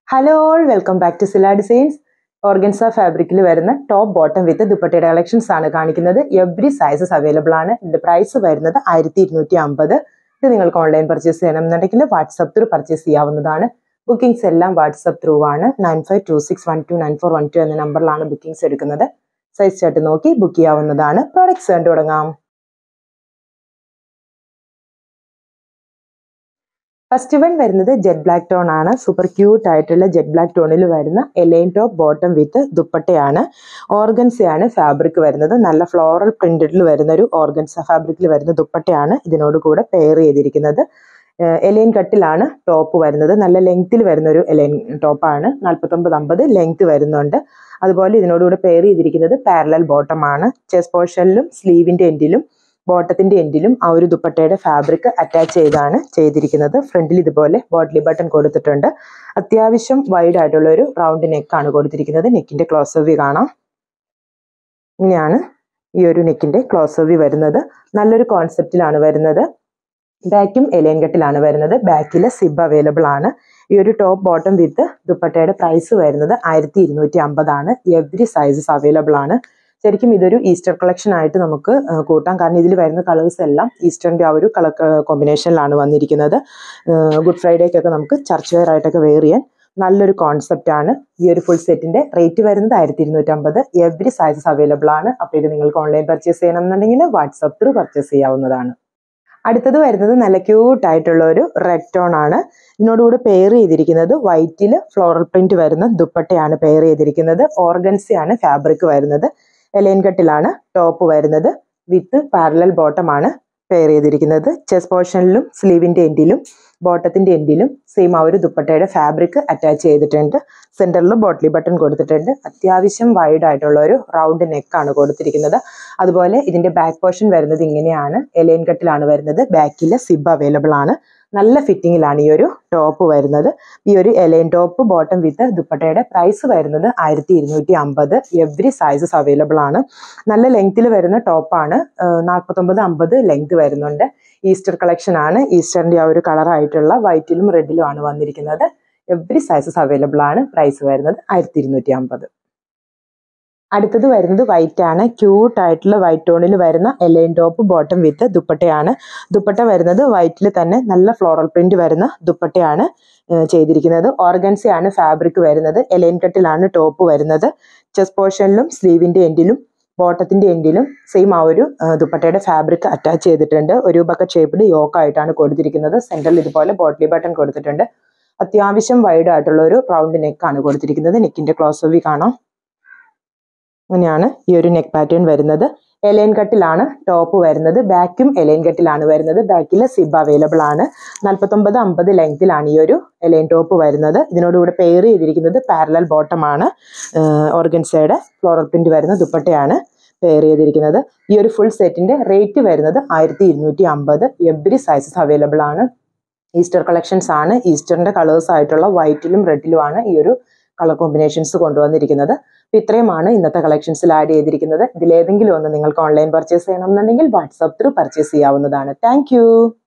hello all welcome back to Sila designs organza ഫാബ്രിക്കിൽ വരുന്ന top bottom വിത്ത് ദുപ്പട്ടയുടെ കളക്ഷൻസ് ആണ് കാണിക്കുന്നത് എവറി സൈസസ് അവൈലബിൾ ആണ് ഇതിന്റെ പ്രൈസ് വരുന്നത് ആയിരത്തി ഇരുന്നൂറ്റി അമ്പത് ഇത് നിങ്ങൾക്ക് ഓൺലൈൻ പർച്ചേസ് ചെയ്യണമെന്നുണ്ടെങ്കിൽ വാട്സപ്പ് ത്രൂ പർച്ചേസ് ചെയ്യാവുന്നതാണ് ബുക്കിംഗ്സ് എല്ലാം വാട്സപ്പ് ത്രൂ ആണ് nine five two six one two nine four one two എന്ന നമ്പറിലാണ് ബുക്കിംഗ്സ് എടുക്കുന്നത് സൈസ് ചാർട്ട് നോക്കി ബുക്ക് ചെയ്യാവുന്നതാണ് പ്രോഡക്ട്സ് കണ്ടു തുടങ്ങാം ഫസ്റ്റ് വൺ വരുന്നത് ജെറ്റ് ബ്ലാക്ക് ടോൺ ആണ് സൂപ്പർ ക്യൂട്ട് ആയിട്ടുള്ള ജെറ്റ് ബ്ലാക്ക് ടോണിൽ വരുന്ന എലൈൻ ടോപ്പ് ബോട്ടം വിത്ത് ദുപ്പട്ടയാണ് ഓർഗൻസയാണ് ഫാബ്രിക് വരുന്നത് നല്ല ഫ്ലോറൽ പ്രിന്റഡിൽ വരുന്ന ഒരു ഓർഗൻസ ഫാബ്രിക്കിൽ വരുന്ന ദുപ്പട്ടയാണ് ഇതിനോട് കൂടെ പെയർ ചെയ്തിരിക്കുന്നത് എലൈൻ കട്ടിലാണ് ടോപ്പ് വരുന്നത് നല്ല ലെങ്ത്തിൽ വരുന്ന ഒരു എലൈൻ ടോപ്പാണ് നാൽപ്പത്തൊമ്പത് അമ്പത് ലെങ്ത് വരുന്നുണ്ട് അതുപോലെ ഇതിനോടുകൂടെ പെയർ ചെയ്തിരിക്കുന്നത് പാരലൽ ബോട്ടമാണ് ചെസ് പോർഷനിലും സ്ലീവിന്റെ എൻഡിലും ബോട്ടത്തിന്റെ എൻഡിലും ആ ഒരു ദുപ്പട്ടയുടെ ഫാബ്രിക് അറ്റാച്ച് ചെയ്താണ് ചെയ്തിരിക്കുന്നത് ഫ്രണ്ടിൽ ഇതുപോലെ ബോട്ടിലി ബട്ടൺ കൊടുത്തിട്ടുണ്ട് അത്യാവശ്യം വൈഡ് ആയിട്ടുള്ള ഒരു റൗണ്ട് നെക്കാണ് കൊടുത്തിരിക്കുന്നത് നെക്കിന്റെ ക്ലോസ് വ്യൂ കാണാം ഇങ്ങനെയാണ് ഈ ഒരു നെക്കിന്റെ ക്ലോസ് വ്യൂ വരുന്നത് നല്ലൊരു കോൺസെപ്റ്റിലാണ് വരുന്നത് ബാക്കും എലൈൻ കട്ടിലാണ് വരുന്നത് ബാക്കിൽ സിബ് അവൈലബിൾ ആണ് ഈ ഒരു ടോപ്പ് ബോട്ടം വിത്ത് ദുപ്പട്ടയുടെ പ്രൈസ് വരുന്നത് ആയിരത്തി ഇരുന്നൂറ്റി അമ്പതാണ് എവറി സൈസസ് അവൈലബിൾ ആണ് ശരിക്കും ഇതൊരു ഈസ്റ്റർ കളക്ഷൻ ആയിട്ട് നമുക്ക് കൂട്ടാം കാരണം ഇതിൽ വരുന്ന കളേഴ്സ് എല്ലാം ഈസ്റ്ററിന്റെ ആ ഒരു കളർ കോമ്പിനേഷനിലാണ് വന്നിരിക്കുന്നത് ഗുഡ് ഫ്രൈഡേക്കൊക്കെ നമുക്ക് ചർച്ച് വെയർ ആയിട്ടൊക്കെ വെയർ ചെയ്യാൻ നല്ലൊരു കോൺസെപ്റ്റ് ആണ് ഈ ഒരു ഫുൾ സെറ്റിന്റെ റേറ്റ് വരുന്നത് ആയിരത്തി ഇരുന്നൂറ്റമ്പത് എവറി സൈസസ് അവൈലബിൾ ആണ് അപ്പോൾ ഇത് നിങ്ങൾക്ക് ഓൺലൈൻ പർച്ചേസ് ചെയ്യണമെന്നുണ്ടെങ്കിൽ വാട്സപ്പ് ത്രൂ പർച്ചേസ് ചെയ്യാവുന്നതാണ് അടുത്തത് വരുന്നത് നല്ല ക്യൂട്ട് ആയിട്ടുള്ള ഒരു റെഡ് ടോൺ ആണ് ഇതിനോടുകൂടി പെയർ ചെയ്തിരിക്കുന്നത് വൈറ്റിൽ ഫ്ലോറൽ പ്രിന്റ് വരുന്ന ദുപ്പട്ടയാണ് പെയർ ചെയ്തിരിക്കുന്നത് ഓർഗൻസിയാണ് ഫാബ്രിക് വരുന്നത് എലൈൻ കട്ടിലാണ് ടോപ്പ് വരുന്നത് വിത്ത് പാരലൽ ബോട്ടമാണ് പെയർ ചെയ്തിരിക്കുന്നത് ചെസ് പോർഷനിലും സ്ലീവിന്റെ എൻഡിലും ബോട്ടത്തിന്റെ എൻഡിലും സെയിം ആ ഒരു ദുപ്പട്ടയുടെ ഫാബ്രിക് അറ്റാച്ച് ചെയ്തിട്ടുണ്ട് സെന്ററിൽ ബോട്ടിലി ബട്ടൺ കൊടുത്തിട്ടുണ്ട് അത്യാവശ്യം വൈഡ് ആയിട്ടുള്ള ഒരു റൗണ്ട് നെക്കാണ് കൊടുത്തിരിക്കുന്നത് അതുപോലെ ഇതിന്റെ ബാക്ക് പോർഷൻ വരുന്നത് ഇങ്ങനെയാണ് എലൈൻ കട്ടിലാണ് വരുന്നത് ബാക്കിൽ സിബ് അവൈലബിൾ ആണ് നല്ല ഫിറ്റിങ്ങിലാണ് ഈ ഒരു ടോപ്പ് വരുന്നത് ഈ ഒരു എലൈൻ ടോപ്പ് ബോട്ടം വിത്ത് ദുപ്പട്ടയുടെ പ്രൈസ് വരുന്നത് ആയിരത്തി ഇരുന്നൂറ്റി അമ്പത് എവറി സൈസസ് അവൈലബിൾ ആണ് നല്ല ലെങ്ത്തിൽ വരുന്ന ടോപ്പാണ് നാൽപ്പത്തൊമ്പത് അമ്പത് ലെങ്ത് വരുന്നുണ്ട് ഈസ്റ്റർ കളക്ഷൻ ആണ് ഈസ്റ്ററിന്റെ ആ ഒരു കളറായിട്ടുള്ള വൈറ്റിലും റെഡിലും ആണ് വന്നിരിക്കുന്നത് എവറി സൈസസ് അവൈലബിൾ ആണ് പ്രൈസ് വരുന്നത് ആയിരത്തി ഇരുന്നൂറ്റി അമ്പത് അടുത്തത് വരുന്നത് വൈറ്റ് ആണ് ക്യൂട്ട് ആയിട്ടുള്ള വൈറ്റ് ടോണിൽ വരുന്ന എലൈൻ ടോപ്പ് ബോട്ടം വിത്ത് ദുപ്പട്ടയാണ് ദുപ്പട്ട വരുന്നത് വൈറ്റിൽ തന്നെ നല്ല ഫ്ലോറൽ പ്രിന്റ് വരുന്ന ദുപ്പട്ടയാണ് ചെയ്തിരിക്കുന്നത് ഓർഗൻസയാണ് ഫാബ്രിക് വരുന്നത് എലൈൻ കട്ടിലാണ് ടോപ്പ് വരുന്നത് ചെസ് പോർഷനിലും സ്ലീവിന്റെ എൻഡിലും ബോട്ടത്തിന്റെ എൻഡിലും സെയിം ആ ഒരു ദുപ്പട്ടയുടെ ഫാബ്രിക് അറ്റാച്ച് ചെയ്തിട്ടുണ്ട് ഒരു ബക്കറ്റ് ഷേപ്ഡ് യോക്ക് ആയിട്ടാണ് കൊടുത്തിരിക്കുന്നത് സെന്ററിൽ ഇതുപോലെ ബോട്ടിലി ബട്ടൺ കൊടുത്തിട്ടുണ്ട് അത്യാവശ്യം വൈഡ് ആയിട്ടുള്ള ഒരു റൗണ്ട് നെക്കാണ് കൊടുത്തിരിക്കുന്നത് നെക്കിന്റെ ക്ലോസ് വി കാണാം അങ്ങനെയാണ് ഈ ഒരു നെക്ക് പാറ്റേൺ വരുന്നത് എലൈൻ കട്ടിലാണ് ടോപ്പ് വരുന്നത് ബാക്കും എലൈൻ കട്ടിലാണ് വരുന്നത് ബാക്കിൽ സിബ് അവൈലബിൾ ആണ് നാൽപ്പത്തൊമ്പത് അമ്പത് ലെങ്തിലാണ് ഈ ഒരു എലൈൻ ടോപ്പ് വരുന്നത് ഇതിനോടുകൂടെ പെയർ ചെയ്തിരിക്കുന്നത് പാരലൽ ബോട്ടമാണ് ഓർഗൻസയുടെ ഫ്ലോറൽ പ്രിന്റ് വരുന്ന ദുപ്പട്ടയാണ് പെയർ ചെയ്തിരിക്കുന്നത് ഈ ഒരു ഫുൾ സെറ്റിന്റെ റേറ്റ് വരുന്നത് ആയിരത്തി ഇരുന്നൂറ്റി അമ്പത് എവറി സൈസസ് അവൈലബിൾ ആണ് ഈസ്റ്റർ കളക്ഷൻസ് ആണ് ഈസ്റ്ററിന്റെ കളേഴ്സ് ആയിട്ടുള്ള വൈറ്റിലും റെഡിലുമാണ് ഈ ഒരു കളർ കോമ്പിനേഷൻസ് കൊണ്ടുവന്നിരിക്കുന്നത് അപ്പോൾ ഇത്രയുമാണ് ഇന്നത്തെ കളക്ഷൻസിൽ ആഡ് ചെയ്തിരിക്കുന്നത് ഇതിലേതെങ്കിലും ഒന്ന് നിങ്ങൾക്ക് ഓൺലൈൻ പർച്ചേസ് ചെയ്യണമെന്നുണ്ടെങ്കിൽ വാട്സപ്പ് ത്രൂ പർച്ചേസ് ചെയ്യാവുന്നതാണ് താങ്ക്